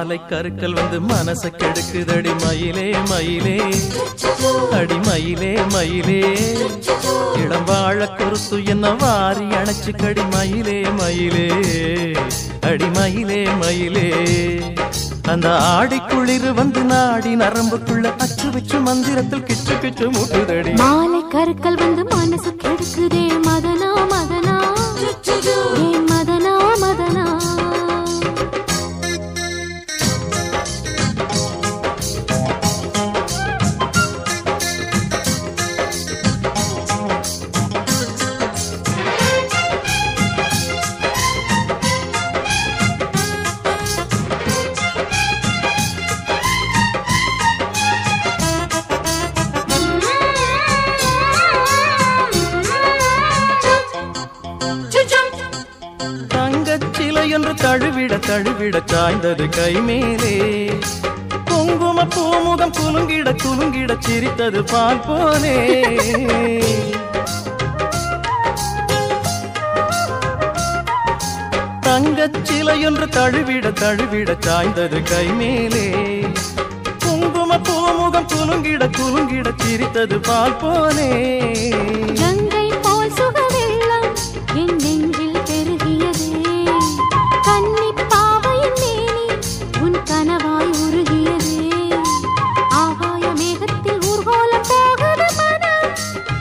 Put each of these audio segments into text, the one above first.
மாலை கருக்கள் வந்து மனச கெடுக்குதடி மயிலே மயிலே அடி மயிலே மயிலே இளம் வாழ குறுத்து என்ன வாரி அணைச்சு கடி மயிலே மயிலே அடி மயிலே மயிலே அந்த ஆடி குளிர் வந்து நாடி நரம்புக்குள்ள அச்சு வச்சு மந்திரத்தில் கிச்சு கிச்சு முட்டுதடி மாலை கருக்கள் வந்து மனசு கெடுக்குதே மதனா மதனா ஏன் மதனா மதனா தங்கச் சிலை என்று தழுவிட தழுவிட சாய்ந்தது கை மேலே குங்கும பூமுகம் குலுங்கிட குலுங்கிட சிரித்தது பால் போலே தங்கச் சிலை என்று தழுவிட தழுவிட சாய்ந்தது கை மேலே குங்கும பூமுகம் குலுங்கிட குலுங்கிட சிரித்தது பால் போலே கங்கை போல் சுகவெள்ளம் என் நெஞ்சில் பெருகியதே கன்னி பாவையின் மேனி உன் கனவாய் உருகியதே ஆகாய மேகத்தில் ஊர்கோலம் போகுது மனம்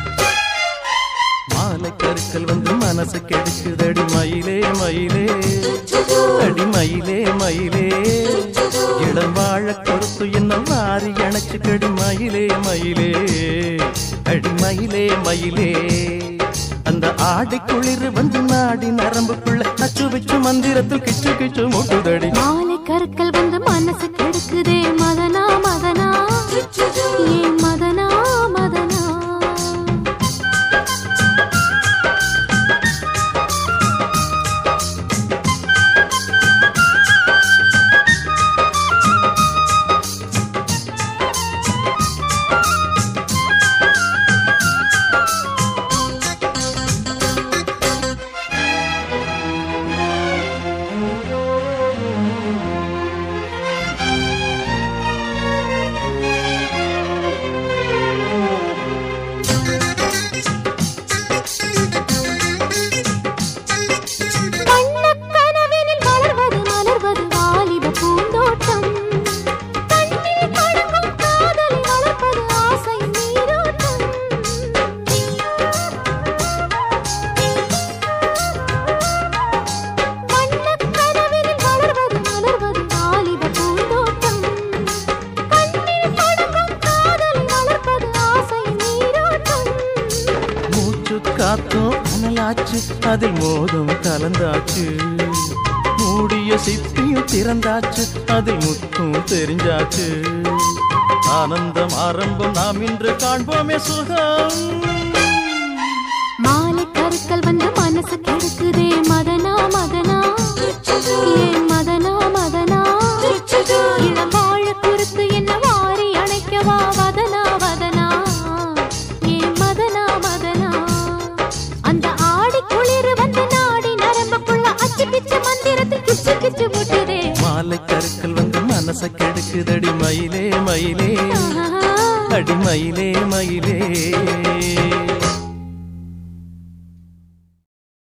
மாலை கருக்கள் வந்து மனசு கெடுக்குதடி மயிலே மயிலே அடி மயிலே மயிலே இடம் வாழ கொடுத்து என்ன வாரி அணைச்சு கடி மயிலே மயிலே அடி மயிலே மயிலே அந்த ஆடை குளிர் வந்து நாடி நரம்புக்குள்ள அச்சு வச்சு மந்திரத்தில் கிச்சு கிச்சு முட்டுதடி மாலை கருக்கள் வந்து மனசு கெடுக்குதே மதனா மதனா ஏன் மதனா மதனா வண்ணக் கனவினில் வளர்வது மலர்வது வாலிப பூந்தோட்டம் கண்ணில் படங்கும் காதலை வளர்ப்பது ஆசை நீரோட்டம் வண்ணக் கனவினில் வளர்வது மலர்வது வாலிப பூந்தோட்டம் கண்ணில் படங்கும் காதலை வளர்ப்பது ஆசை நீரோட்டம் மூச்சு காத்தும் அனலாச்சு அதில் மோதும் கலந்தாச்சு மூடிய சிப்பியும் திறந்தாச்சு அதில் முத்தும் தெரிஞ்சாச்சு ஆனந்தம் ஆரம்பம் நாம் இன்று காண்போமே சுகம் மாலை கருக்கள் வந்து மனசு கெடுக்குதே மதனா மதனா ஏன் மதனா மதனா இளம் வாழ குறுத்து என்ன வாரி அணைக்கவா வதனா வதனா ஏன் மதனா மதனா அந்த ஆடி குளிர் வந்து நாடி நரம்புக்குள்ள அச்சு பிச்சு மந்திரத்தில் கிச்சு கிச்சு முட்டுதே மாலை கருக்கள் வந்து மனச கெடுக்குதடி மயிலே மயிலே ஆஹா. அடி மயிலே மயிலே